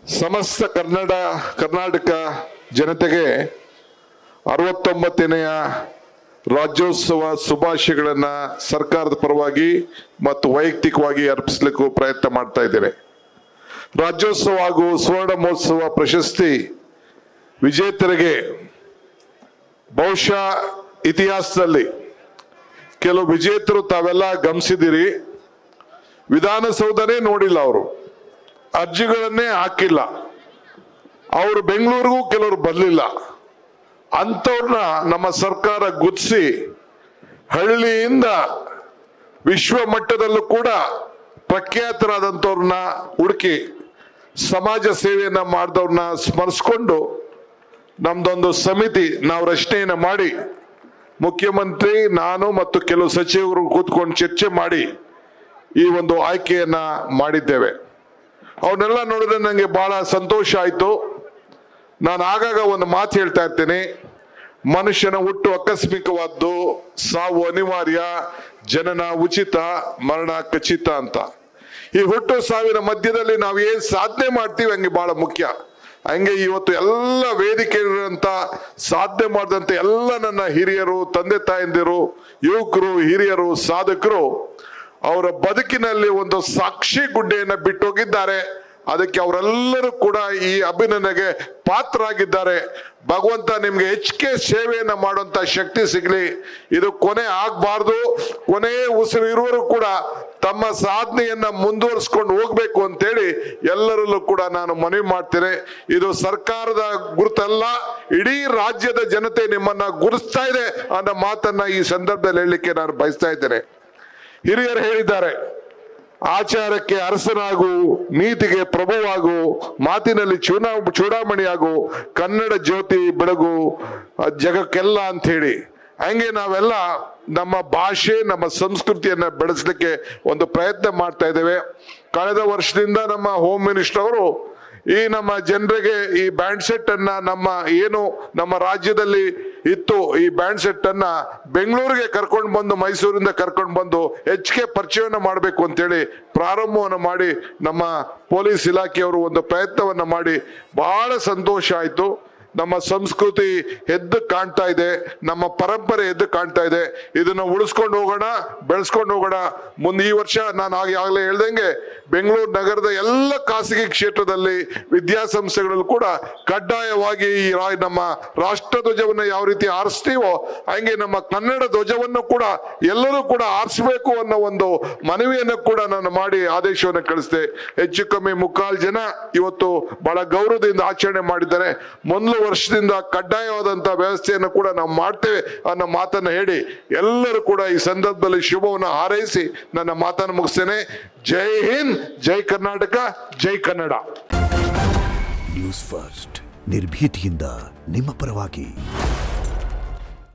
ಸಮಸ್ತ ಕನ್ನಡ ಕರ್ನಾಟಕ ಜನತೆಗೆ ಅರವತ್ತೊಂಬತ್ತನೆಯ ರಾಜ್ಯೋತ್ಸವ ಶುಭಾಶಯಗಳನ್ನು ಸರ್ಕಾರದ ಪರವಾಗಿ ಮತ್ತು ವೈಯಕ್ತಿಕವಾಗಿ ಅರ್ಪಿಸಲಿಕ್ಕೂ ಪ್ರಯತ್ನ ಮಾಡ್ತಾ ಇದ್ದೇನೆ ರಾಜ್ಯೋತ್ಸವ ಹಾಗೂ ಸುವರ್ಣ ಮಹೋತ್ಸವ ಪ್ರಶಸ್ತಿ ವಿಜೇತರಿಗೆ ಬಹುಶಃ ಇತಿಹಾಸದಲ್ಲಿ ಕೆಲವು ವಿಜೇತರು ತಾವೆಲ್ಲ ಗಮನಿಸಿದಿರಿ ವಿಧಾನಸೌಧನೇ ನೋಡಿಲ್ಲ ಅವರು ಅರ್ಜಿಗಳನ್ನೇ ಹಾಕಿಲ್ಲ ಅವರು ಬೆಂಗಳೂರಿಗೂ ಕೆಲವರು ಬರಲಿಲ್ಲ ಅಂಥವ್ರನ್ನ ನಮ್ಮ ಸರ್ಕಾರ ಗುರ್ತಿಸಿ ಹಳ್ಳಿಯಿಂದ ವಿಶ್ವ ಮಟ್ಟದಲ್ಲೂ ಕೂಡ ಪ್ರಖ್ಯಾತರಾದಂಥವ್ರನ್ನ ಹುಡುಕಿ ಸಮಾಜ ಸೇವೆಯನ್ನ ಮಾಡಿದವ್ರನ್ನ ಸ್ಮರಿಸ್ಕೊಂಡು ನಮ್ದೊಂದು ಸಮಿತಿ ನಾವು ರಚನೆಯನ್ನ ಮಾಡಿ ಮುಖ್ಯಮಂತ್ರಿ ನಾನು ಮತ್ತು ಕೆಲವು ಸಚಿವರು ಕೂತ್ಕೊಂಡು ಚರ್ಚೆ ಮಾಡಿ ಈ ಒಂದು ಆಯ್ಕೆಯನ್ನ ಮಾಡಿದ್ದೇವೆ ಅವನ್ನೆಲ್ಲ ನೋಡಿದ್ರೆ ನನಗೆ ಬಹಳ ಸಂತೋಷ ಆಯಿತು ನಾನು ಆಗಾಗ ಒಂದು ಮಾತು ಹೇಳ್ತಾ ಇರ್ತೇನೆ ಮನುಷ್ಯನ ಹುಟ್ಟು ಆಕಸ್ಮಿಕವಾದ್ದು ಸಾವು ಅನಿವಾರ್ಯ ಜನನ ಉಚಿತ ಮರಣ ಖಚಿತ ಅಂತ ಈ ಹುಟ್ಟು ಸಾವಿನ ಮಧ್ಯದಲ್ಲಿ ನಾವು ಏನ್ ಸಾಧನೆ ಮಾಡ್ತೀವಿ ಹಂಗೆ ಬಹಳ ಮುಖ್ಯ ಹಂಗೆ ಇವತ್ತು ಎಲ್ಲ ವೇದಿಕೆ ಇರುವಂತ ಸಾಧನೆ ಮಾಡಿದಂತ ಎಲ್ಲ ನನ್ನ ಹಿರಿಯರು ತಂದೆ ತಾಯಂದಿರು ಯುವಕರು ಹಿರಿಯರು ಸಾಧಕರು ಅವರ ಬದುಕಿನಲ್ಲಿ ಒಂದು ಸಾಕ್ಷಿ ಗುಡ್ಡೆಯನ್ನ ಬಿಟ್ಟೋಗಿದ್ದಾರೆ ಅದಕ್ಕೆ ಅವರೆಲ್ಲರೂ ಕೂಡ ಈ ಅಭಿನಂದನೆಗೆ ಪಾತ್ರರಾಗಿದ್ದಾರೆ ಭಗವಂತ ನಿಮ್ಗೆ ಹೆಚ್ಚಿಗೆ ಸೇವೆಯನ್ನ ಮಾಡುವಂತ ಶಕ್ತಿ ಸಿಗ್ಲಿ ಇದು ಕೊನೆ ಆಗ್ಬಾರ್ದು ಕೊನೆ ಉಸಿರು ಇರುವರು ಕೂಡ ತಮ್ಮ ಸಾಧನೆಯನ್ನ ಮುಂದುವರಿಸ್ಕೊಂಡು ಹೋಗ್ಬೇಕು ಅಂತೇಳಿ ಎಲ್ಲರಲ್ಲೂ ಕೂಡ ನಾನು ಮನವಿ ಮಾಡ್ತೇನೆ ಇದು ಸರ್ಕಾರದ ಗುರುತಲ್ಲ ಇಡೀ ರಾಜ್ಯದ ಜನತೆ ನಿಮ್ಮನ್ನ ಗುರುಸ್ತಾ ಇದೆ ಅನ್ನೋ ಮಾತನ್ನ ಈ ಸಂದರ್ಭದಲ್ಲಿ ಹೇಳಲಿಕ್ಕೆ ನಾನು ಬಯಸ್ತಾ ಇದ್ದೇನೆ ಹಿರಿಯರು ಹೇಳಿದ್ದಾರೆ ಆಚಾರಕ್ಕೆ ಅರಸನಾಗು ನೀತಿಗೆ ಪ್ರಭುವಾಗು ಮಾತಿನಲ್ಲಿ ಚೂನಾ ಚೂಡಾಮಣಿಯಾಗು ಕನ್ನಡ ಜ್ಯೋತಿ ಬೆಳಗು ಅಹ್, ಜಗಕ್ಕೆಲ್ಲ ಅಂತ ಹೇಳಿ ಹಂಗೆ ನಾವೆಲ್ಲ ನಮ್ಮ ಭಾಷೆ ನಮ್ಮ ಸಂಸ್ಕೃತಿಯನ್ನ ಬೆಳೆಸಲಿಕ್ಕೆ ಒಂದು ಪ್ರಯತ್ನ ಮಾಡ್ತಾ ಇದ್ದೇವೆ ಕಳೆದ ವರ್ಷದಿಂದ ನಮ್ಮ ಹೋಮ್ ಮಿನಿಸ್ಟರ್ ಅವರು ಈ ನಮ್ಮ ಜನರಿಗೆ ಈ ಬ್ಯಾಂಡ್ ಸೆಟ್ ಅನ್ನ ನಮ್ಮ ಏನು ನಮ್ಮ ರಾಜ್ಯದಲ್ಲಿ ಇತ್ತು ಈ ಬ್ಯಾಂಡ್ ಸೆಟ್ ಅನ್ನ ಬೆಂಗಳೂರಿಗೆ ಕರ್ಕೊಂಡು ಬಂದು ಮೈಸೂರಿಂದ ಕರ್ಕೊಂಡು ಬಂದು ಹೆಚ್ಚಿಗೆ ಪರಿಚಯವನ್ನ ಮಾಡಬೇಕು ಅಂತೇಳಿ ಪ್ರಾರಂಭವನ್ನು ಮಾಡಿ ನಮ್ಮ ಪೊಲೀಸ್ ಇಲಾಖೆಯವರು ಒಂದು ಪ್ರಯತ್ನವನ್ನ ಮಾಡಿ ಬಹಳ ಸಂತೋಷ ಆಯಿತು ನಮ್ಮ ಸಂಸ್ಕೃತಿ ಎದ್ದು ಕಾಣ್ತಾ ಇದೆ ನಮ್ಮ ಪರಂಪರೆ ಎದ್ದು ಕಾಣ್ತಾ ಇದೆ ಇದನ್ನ ಉಳಿಸ್ಕೊಂಡು ಹೋಗೋಣ ಬೆಳೆಸ್ಕೊಂಡು ಹೋಗೋಣ ಮುಂದೆ ಈ ವರ್ಷ ನಾನು ಆಗ ಆಗಲೇ ಹೇಳ್ದಂಗೆ ಬೆಂಗಳೂರು ನಗರದ ಎಲ್ಲ ಖಾಸಗಿ ಕ್ಷೇತ್ರದಲ್ಲಿ ವಿದ್ಯಾಸಂಸ್ಥೆಗಳಲ್ಲೂ ಕೂಡ ಕಡ್ಡಾಯವಾಗಿ ಈ ರಾ- ನಮ್ಮ ರಾಷ್ಟ್ರ ಧ್ವಜವನ್ನು ಯಾವ ರೀತಿ ಆರಿಸ್ತೀವೋ ಹಂಗೆ ನಮ್ಮ ಕನ್ನಡ ಧ್ವಜವನ್ನು ಕೂಡ ಎಲ್ಲರೂ ಕೂಡ ಆರಿಸಬೇಕು ಅನ್ನೋ ಒಂದು ಮನವಿಯನ್ನು ಕೂಡ ನಾನು ಮಾಡಿ ಆದೇಶವನ್ನು ಕಳಿಸಿದೆ ಹೆಚ್ಚು ಕಮ್ಮಿ ಮುಕ್ಕಾಲು ಜನ ಇವತ್ತು ಬಹಳ ಗೌರವದಿಂದ ಆಚರಣೆ ಮಾಡಿದ್ದಾರೆ ಮೊದಲು ವರ್ಷದಿಂದ ಕಡ್ಡಾಯವಾದಂತ ವ್ಯವಸ್ಥೆಯನ್ನು ಕೂಡ ನಾವು ಮಾಡ್ತೇವೆ ಅನ್ನೋ ಮಾತನ್ನು ಹೇಳಿ ಎಲ್ಲರೂ ಕೂಡ ಈ ಸಂದರ್ಭದಲ್ಲಿ ಶುಭವನ್ನು ಹಾರೈಸಿ ನನ್ನ ಮಾತನ್ನು ಮುಗಿಸ್ತೇನೆ ಜೈ ಹಿಂದ್ ಜೈ ಕರ್ನಾಟಕ ಜೈ ಕನ್ನಡ ನ್ಯೂಸ್ ಫಸ್ಟ್ ನಿರ್ಭೀತಿಯಿಂದ ನಿಮ್ಮ ಪರವಾಗಿ